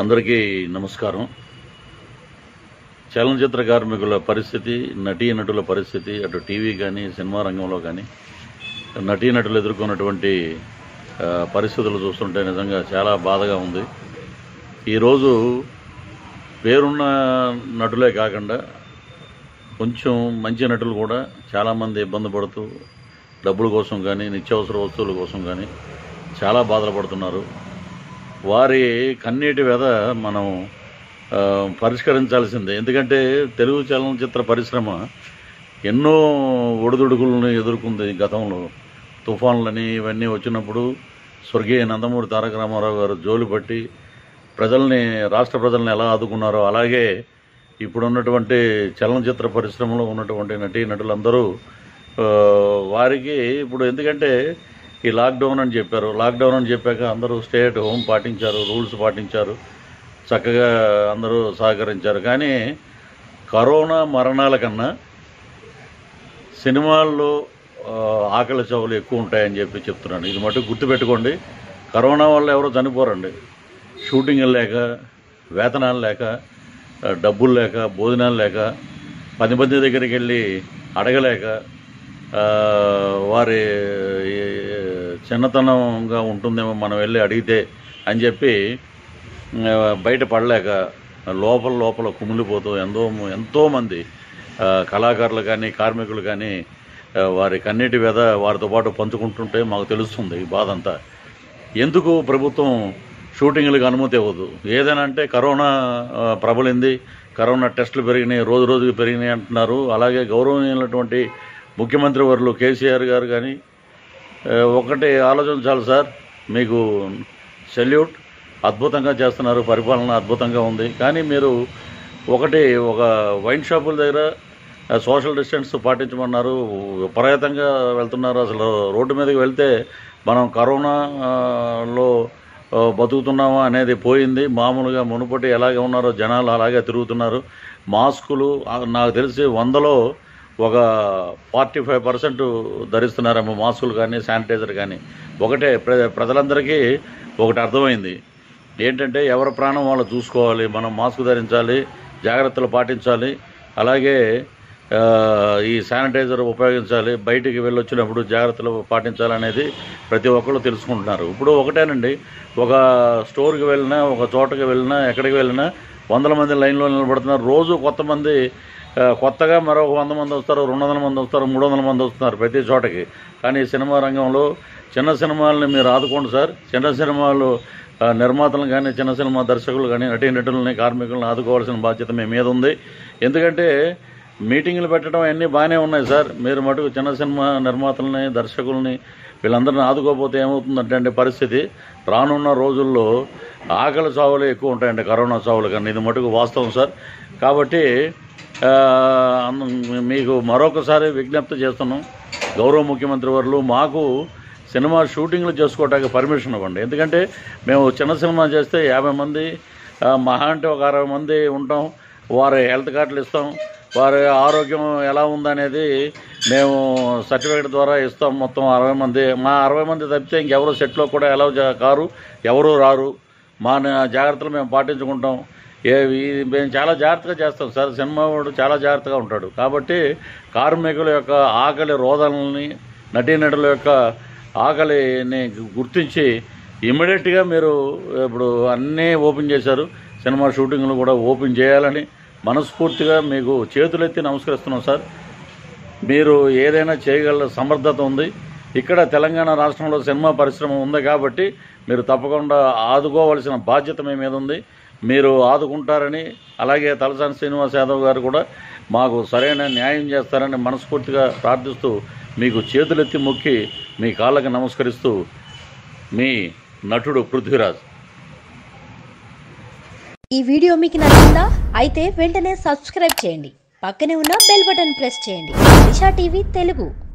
అందరికీ నమస్కారం చలనచిత్ర కార్మికుల పరిస్థితి నటీనటుల పరిస్థితి అటు టీవీ కానీ సినిమా రంగంలో కానీ నటీనటులు ఎదుర్కొన్నటువంటి ఆ, పరిస్థితులు చూస్తుంటే నిజంగా చాలా బాధగా ఉంది ఈరోజు పేరున్న నటులే కాకుండా కొంచెం మంచి నటులు కూడా చాలామంది ఇబ్బంది పడుతూ డబ్బుల కోసం కానీ నిత్యావసర వస్తువుల కోసం కానీ చాలా బాధలు పడుతున్నారు వారి కన్నీటి వ్యధ మనం ఆ, పరిష్కరించాల్సిందే ఎందుకంటే తెలుగు చలనచిత్ర పరిశ్రమ ఎన్నో ఒడిదుడుకులను ఎదుర్కొంది గతంలో తుఫాన్లని ఇవన్నీ వచ్చినప్పుడు స్వర్గీయ నందమూరి తారక రామారావు గారు జోలు పట్టి ప్రజల్ని రాష్ట్ర ప్రజల్ని ఎలా ఆదుకున్నారో అలాగే ఇప్పుడు ఉన్నటువంటి చలనచిత్ర పరిశ్రమలో ఉన్నటువంటి నటీ నటులందరూ ఆ, వారికి ఇప్పుడు ఎందుకంటే ఈ లాక్డౌన్ అని చెప్పారు లాక్డౌన్ అని చెప్పాక అందరూ స్టే అట్ హోమ్ పాటించారు రూల్స్ పాటించారు చక్కగా అందరూ సహకరించారు కానీ కరోనా మరణాల కన్నా సినిమాల్లో ఆ, ఆకలి చవులు ఎక్కువ ఉంటాయని చెప్పి చెప్తున్నాను ఇది మటు గుర్తుపెట్టుకోండి కరోనా వల్ల ఎవరో చనిపోరండి షూటింగ్ లేక వేతనాలు లేక ఆ, డబ్బులు లేక భోజనాలు లేక పది మంది దగ్గరికి వెళ్ళి అడగలేక ఆ, వారి ఏ, చిన్నతనంగా ఉంటుందేమో మనం వెళ్ళి అడిగితే అని చెప్పి ఆ, బయట పడలేక లోపల లోపల కుమిలిపోతూ ఎంతో ఎంతోమంది ఆ, కళాకారులు కానీ కార్మికులు కానీ ఆ, వారి కన్నీటి వ్యధ వారితో పాటు పంచుకుంటుంటే మాకు తెలుస్తుంది ఈ బాధ అంతా ఎందుకు ప్రభుత్వం షూటింగ్లకు అనుమతి ఇవ్వదు ఏదైనా అంటే కరోనా ఆ, ప్రబలింది కరోనా టెస్టులు పెరిగినాయి రోజు రోజుకి పెరిగినాయి అంటున్నారు అలాగే గౌరవనీయులైనటువంటి ముఖ్యమంత్రి వర్లు కేసీఆర్ గారు కానీ ఆ, ఒకటి ఆలోచించాలి సార్ మీకు సెల్యూట్ అద్భుతంగా చేస్తున్నారు పరిపాలన అద్భుతంగా ఉంది కానీ మీరు ఒకటి ఒక వైన్ షాపుల దగ్గర ఆ, సోషల్ డిస్టెన్స్ పాటించమన్నారు విపరీతంగా వెళ్తున్నారు అసలు రోడ్డు మీదకి వెళ్తే మనం కరోనాలో ఆ, బతుకుతున్నామా అనేది పోయింది మామూలుగా మునుపటి ఎలాగే ఉన్నారో జనాలు అలాగే తిరుగుతున్నారు మాస్కులు ఆ, నాకు తెలిసి వందలో ఒక ఫార్టీ ఫైవ్ పర్సెంట్ ధరిస్తున్నారేమో మాస్కులు కానీ శానిటైజర్ కానీ ఒకటే ప్ర ప్రజలందరికీ ఒకటి అర్థమైంది ఏంటంటే ఎవరి ప్రాణం వాళ్ళు చూసుకోవాలి మనం మాస్క్ ధరించాలి జాగ్రత్తలు పాటించాలి అలాగే ఆ, ఈ శానిటైజర్ ఉపయోగించాలి బయటికి వెళ్ళొచ్చినప్పుడు జాగ్రత్తలు పాటించాలనేది ప్రతి ఒక్కళ్ళు తెలుసుకుంటున్నారు ఇప్పుడు ఒకటేనండి ఒక స్టోర్కి వెళ్ళినా ఒక చోటకి వెళ్ళినా ఎక్కడికి వెళ్ళినా వందల మంది లైన్లో నిలబడుతున్నారు రోజు కొత్త మంది ఆ, కొత్తగా మరొక వంద మంది వస్తారు రెండు వందల మంది వస్తారు మూడు వందల మంది వస్తున్నారు ప్రతి చోటకి కానీ సినిమా రంగంలో చిన్న సినిమాలని మీరు ఆదుకోండి సార్ చిన్న సినిమాలు ఆ, నిర్మాతలను కానీ చిన్న సినిమా దర్శకులు కానీ నటీనటులని కార్మికులను ఆదుకోవాల్సిన బాధ్యత మీ మీద ఉంది ఎందుకంటే మీటింగులు పెట్టడం అన్నీ బాగానే ఉన్నాయి సార్ మీరు మటుకు చిన్న సినిమా నిర్మాతలని దర్శకుల్ని వీళ్ళందరిని ఆదుకోకపోతే ఏమవుతుందంటే అండి పరిస్థితి రానున్న రోజుల్లో ఆకలి చావులు ఎక్కువ ఉంటాయండి కరోనా చావులు కానీ ఇది మటుకు వాస్తవం సార్ కాబట్టి ఆ, అన్న- మీకు మరొకసారి విజ్ఞప్తి చేస్తున్నాం గౌరవ ముఖ్యమంత్రి వర్లు మాకు సినిమా షూటింగ్లు చేసుకోవడానికి పర్మిషన్ ఇవ్వండి ఎందుకంటే మేము చిన్న సినిమా చేస్తే యాభై మంది ఆ, మహా అంటే ఒక అరవై మంది ఉంటాం వారి హెల్త్ కార్డులు ఇస్తాం వారి ఆరోగ్యం ఎలా ఉందనేది మేము సర్టిఫికేట్ ద్వారా ఇస్తాం మొత్తం అరవై మంది మా అరవై మంది తప్పితే ఇంకెవరు సెట్లో కూడా ఎలా కారు ఎవరు రారు మా న- జాగ్రత్తలు మేము పాటించుకుంటాం ఏ ఈ- మేము చాలా జాగ్రత్తగా చేస్తాం సార్ సినిమా వాడు చాలా జాగ్రత్తగా ఉంటాడు కాబట్టి కార్మికుల యొక్క ఆకలి రోదనల్ని నటీనటుల యొక్క ఆకలిని గుర్తించి ఇమ్మీడియట్గా మీరు ఇప్పుడు అన్నీ ఓపెన్ చేశారు సినిమా షూటింగ్లు కూడా ఓపెన్ చేయాలని మనస్ఫూర్తిగా మీకు చేతులెత్తి నమస్కరిస్తున్నాం సార్ మీరు ఏదైనా చేయగల సమర్థత ఉంది ఇక్కడ తెలంగాణ రాష్ట్రంలో సినిమా పరిశ్రమ ఉంది కాబట్టి మీరు తప్పకుండా ఆదుకోవాల్సిన బాధ్యత మీ మీద ఉంది మీరు ఆదుకుంటారని అలాగే తలసాని శ్రీనివాస్ యాదవ్ గారు కూడా మాకు సరైన న్యాయం చేస్తారని మనస్ఫూర్తిగా ప్రార్థిస్తూ మీకు చేతులెత్తి మొక్కి మీ కాళ్ళకి నమస్కరిస్తూ మీ నటుడు పృథ్వీరాజ్ ఈ వీడియో మీకు నచ్చిందా అయితే వెంటనే సబ్స్క్రైబ్ చేయండి పక్కనే ఉన్న బెల్ బటన్ ప్రెస్ చేయండి దిశా టీవీ తెలుగు